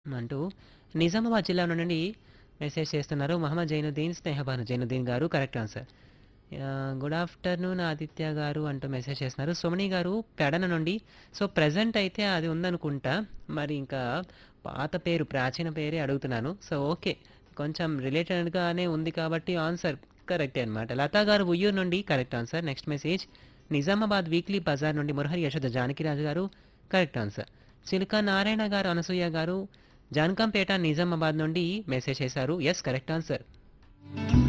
అంటూ నిజామాబాద్ జిల్లా నుండి మెసేజ్ చేస్తున్నారు Mohammed Zainuddin Snehabanu Zainuddin garu correct answer good afternoon Aditya garu అంటూ మెసేజ్ చేస్తున్నారు సుమణి గారు పెడన నుండి సో ప్రజెంట్ అయితే అది ఉందనుకుంటా మరి ఇంకా పాత పేరు ప్రాచీన పేరే అడుగుతున్నాను సో ఓకే కొంచెం రిలేటెడ్గానే ఉంది కాబట్టి ఆన్సర్ కరెక్టే అనమాట లతా గారు ఉయ్యూరు నుండి correct answer next message Nizamabad weekly బజార్ నుండి మురహరి యశోద జానకిరాజు గారు కరెక్ట్ ఆన్సర్ చిలుక నారాయణ గారు అనసూయ గారు జానకంపేట నిజామాబాద్ నుండి మెసేజ్ చేశారు ఎస్ కరెక్ట్ ఆన్సర్